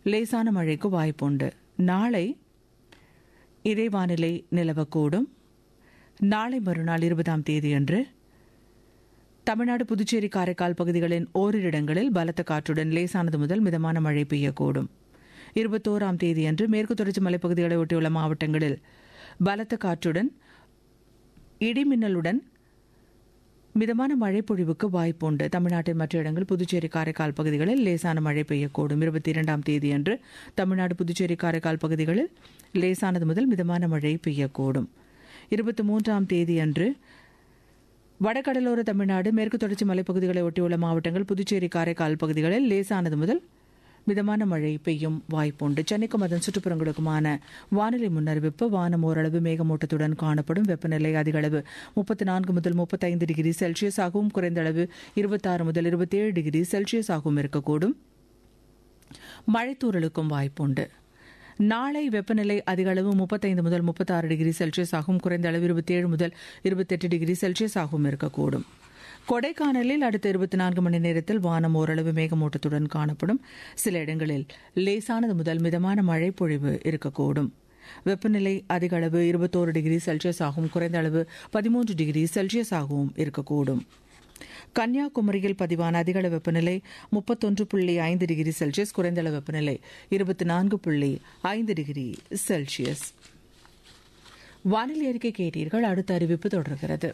லேசான மழைக்கு வாய்ப்புண்டு நாளை இதே வானிலை நிலவக்கூடும் நாளை மறுநாள் இருபதாம் தேதியன்று தமிழ்நாடு புதுச்சேரி காரைக்கால் பகுதிகளின் ஓரிரு இடங்களில் பலத்த காற்றுடன் லேசானது முதல் மிதமான மழை பெய்யக்கூடும் இருபத்தோராம் தேதியன்று மேற்கு தொடர்ச்சி மலைப்பகுதிகளை ஒட்டியுள்ள மாவட்டங்களில் பலத்த காற்றுடன் இடிமின்னலுடன் மிதமான மழை பொழிவுக்கு வாய்ப்புண்டு தமிழ்நாட்டின் மற்ற இடங்கள் புதுச்சேரி காரைக்கால் பகுதிகளில் லேசான மழை பெய்யக்கூடும் இருபத்தி இரண்டாம் தேதியன்று தமிழ்நாடு புதுச்சேரி காரைக்கால் பகுதிகளில் லேசானது முதல் மிதமான மழை பெய்யக்கூடும் இருபத்தி மூன்றாம் தேதியன்று வடகடலோர தமிழ்நாடு மேற்கு தொடர்ச்சி மலைப்பகுதிகளை ஒட்டியுள்ள மாவட்டங்கள் புதுச்சேரி காரைக்கால் பகுதிகளில் லேசானது முதல் மிதமான மழை பெய்யும் வாய்ப்புண்டு சென்னைக்கும் அதன் சுற்றுப்புறங்களுக்குமான வானிலை முன்னறிவிப்பு வானம் ஓரளவு மேகமூட்டத்துடன் காணப்படும் வெப்பநிலை அதிக அளவு முப்பத்தி நான்கு முதல் முப்பத்தைந்து டிகிரி செல்சியஸ் ஆகவும் குறைந்த அளவு இருபத்தாறு முதல் இருபத்தேழு டிகிரி செல்சியஸ் ஆகவும் இருக்கக்கூடும் மழைத்தூறலுக்கும் வாய்ப்புண்டு நாளை வெப்பநிலை அதிக அளவு முப்பத்தைந்து முதல் முப்பத்தாறு டிகிரி செல்சியஸ் ஆகும் குறைந்த அளவு இருபத்தேழு முதல் இருபத்தெட்டு டிகிரி செல்சியஸ் ஆகவும் இருக்கக்கூடும் கொடைக்கானலில் அடுத்த இருபத்தி நான்கு மணி நேரத்தில் வானம் ஓரளவு மேகமூட்டத்துடன் காணப்படும் சில இடங்களில் லேசானது முதல் மிதமான மழை பொழிவு இருக்கக்கூடும் வெப்பநிலை அதிக அளவு இருபத்தோரு டிகிரி செல்சியஸ் ஆகவும் குறைந்த அளவு பதிமூன்று டிகிரி செல்சியஸ் ஆகவும் இருக்கக்கூடும் கன்னியாகுமரியில் பதிவான அதிகள வெப்பநிலை முப்பத்தொன்று புள்ளி ஐந்து டிகிரி செல்சியஸ் குறைந்தள வெப்பநிலை இருபத்தி நான்கு புள்ளி ஐந்து டிகிரி செல்சியஸ் வானிலை அறிக்கை கேட்டீர்கள் அடுத்த அறிவிப்பு தொடர்கிறது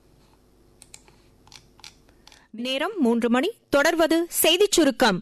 நேரம் மூன்று மணி தொடர்வது செய்திச் சுருக்கம்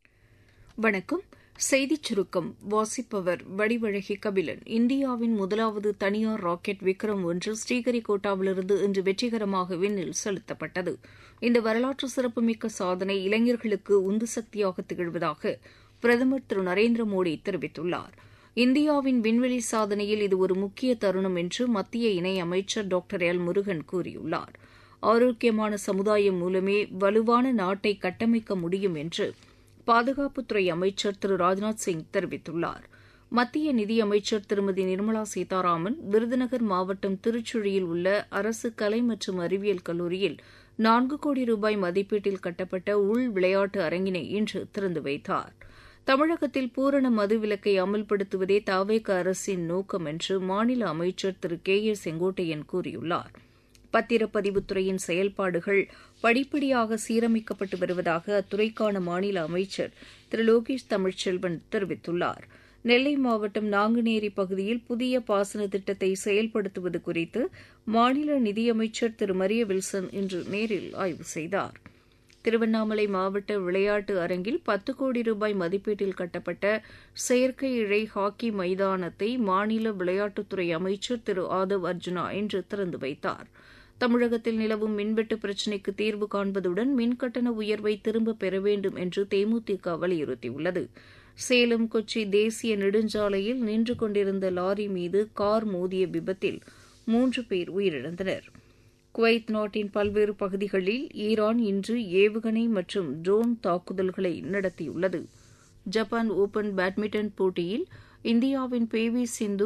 வணக்கம் செய்திச் சுருக்கம் வாசிப்பவர் வடிவழகி கபிலன் இந்தியாவின் முதலாவது தனியார் ராக்கெட் விக்ரம் ஒன்று ஸ்ரீஹரிகோட்டாவிலிருந்து இன்று வெற்றிகரமாக விண்ணில் செலுத்தப்பட்டது இந்த வரலாற்று சிறப்புமிக்க சாதனை இளைஞர்களுக்கு உந்து சக்தியாக திகழ்வதாக பிரதமர் திரு நரேந்திர மோடி தெரிவித்துள்ளார் இந்தியாவின் விண்வெளி சாதனையில் இது ஒரு முக்கிய தருணம் என்று மத்திய இணையமைச்சர் டாக்டர் எல் முருகன் கூறியுள்ளார் ஆரோக்கியமான சமுதாயம் மூலமே வலுவான நாட்டை கட்டமைக்க முடியும் என்று பாதுகாப்புத்துறை அமைச்சர் திரு ராஜ்நாத் சிங் தெரிவித்துள்ளார் மத்திய நிதியமைச்சர் திருமதி நிர்மலா சீதாராமன் விருதுநகர் மாவட்டம் திருச்சுழியில் உள்ள அரசு கலை மற்றும் அறிவியல் கல்லூரியில் நான்கு கோடி ரூபாய் மதிப்பீட்டில் கட்டப்பட்ட உள் விளையாட்டு அரங்கினை இன்று திறந்து வைத்தார் தமிழகத்தில் பூரண மதுவிலக்கை அமல்படுத்துவதே தாவேக அரசின் நோக்கம் என்று மாநில அமைச்சர் திரு கே ஏ செங்கோட்டையன் கூறியுள்ளார் பத்திரப்பதிவுத்துறையின் செயல்பாடுகள் படிப்படியாக சீரமைக்கப்பட்டு வருவதாக அத்துறைக்கான மாநில அமைச்சர் திரு லோகேஷ் தமிழ்ச்செல்வன் தெரிவித்துள்ளார் நெல்லை மாவட்டம் நாங்குநேரி பகுதியில் புதிய பாசன திட்டத்தை செயல்படுத்துவது குறித்து மாநில நிதியமைச்சர் திரு மரிய வில்சன் இன்று நேரில் ஆய்வு செய்தார் திருவண்ணாமலை மாவட்ட விளையாட்டு அரங்கில் பத்து கோடி ரூபாய் மதிப்பீட்டில் கட்டப்பட்ட செயற்கை இழை ஹாக்கி மைதானத்தை மாநில விளையாட்டுத்துறை அமைச்சர் திரு ஆதவ் அர்ஜுனா இன்று திறந்து வைத்தார் தமிழகத்தில் நிலவும் மின்வெட்டு பிரச்சினைக்கு தீர்வு காண்பதுடன் மின்கட்டண உயர்வை திரும்பப் பெற வேண்டும் என்று தேமுதிக வலியுறுத்தியுள்ளது சேலம் கொச்சி தேசிய நெடுஞ்சாலையில் நின்று கொண்டிருந்த லாரி மீது கார் மோதிய விபத்தில் மூன்று பேர் உயிரிழந்தனர் குவைத் நாட்டின் பல்வேறு பகுதிகளில் ஈரான் இன்று ஏவுகணை மற்றும் ட்ரோன் தாக்குதல்களை நடத்தியுள்ளது ஜப்பான் ஓபன் பேட்மிண்டன் போட்டியில் இந்தியாவின் பி வி சிந்து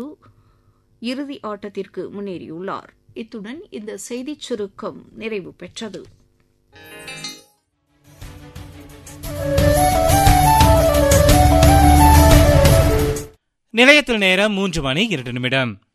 இறுதி ஆட்டத்திற்கு முன்னேறியுள்ளார் இத்துடன் இந்த செய்திச் சுருக்கம் நிறைவு பெற்றது நிலையத்தில் நேரம் மூன்று மணி இரண்டு நிமிடம்